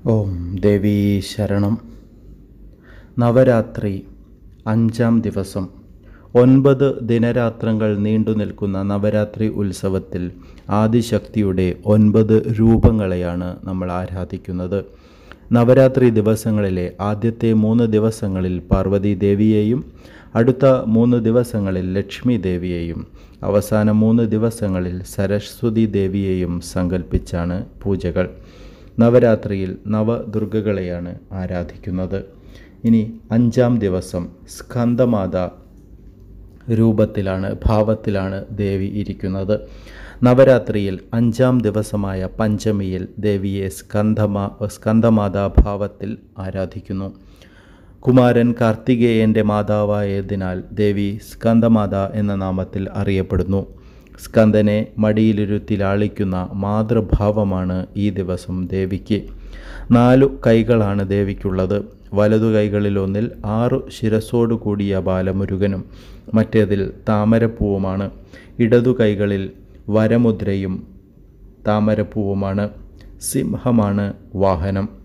ഓം ദേവീ ശരണം നവരാത്രി അഞ്ചാം ദിവസം ഒൻപത് ദിനരാത്രങ്ങൾ നീണ്ടു നിൽക്കുന്ന നവരാത്രി ഉത്സവത്തിൽ ആദിശക്തിയുടെ ഒൻപത് രൂപങ്ങളെയാണ് നമ്മൾ ആരാധിക്കുന്നത് നവരാത്രി ദിവസങ്ങളിലെ ആദ്യത്തെ മൂന്ന് ദിവസങ്ങളിൽ പാർവതി ദേവിയെയും അടുത്ത മൂന്ന് ദിവസങ്ങളിൽ ലക്ഷ്മി ദേവിയെയും അവസാന മൂന്ന് ദിവസങ്ങളിൽ സരസ്വതി ദേവിയെയും സങ്കല്പിച്ചാണ് പൂജകൾ നവരാത്രിയിൽ നവദുർഗകളെയാണ് ആരാധിക്കുന്നത് ഇനി അഞ്ചാം ദിവസം സ്കന്ദമാത രൂപത്തിലാണ് ഭാവത്തിലാണ് ദേവി ഇരിക്കുന്നത് നവരാത്രിയിൽ അഞ്ചാം ദിവസമായ പഞ്ചമിയിൽ ദേവിയെ സ്കന്ധമാ സ്കന്ധമാതാ ഭാവത്തിൽ ആരാധിക്കുന്നു കുമാരൻ കാർത്തികേയൻ്റെ മാതാവായതിനാൽ ദേവി സ്കന്ദമാത എന്ന നാമത്തിൽ അറിയപ്പെടുന്നു സ്കന്ദനെ മടിയിലിരുത്തി ലാളിക്കുന്ന മാതൃഭാവമാണ് ഈ ദിവസം ദേവിക്ക് നാലു കൈകളാണ് ദേവിക്കുള്ളത് വലതു കൈകളിലൊന്നിൽ ആറു ശിരസോടു കൂടിയ ബാലമുരുകനും മറ്റേതിൽ താമരപ്പൂവുമാണ് ഇടതു കൈകളിൽ വരമുദ്രയും താമരപ്പൂവുമാണ് സിംഹമാണ് വാഹനം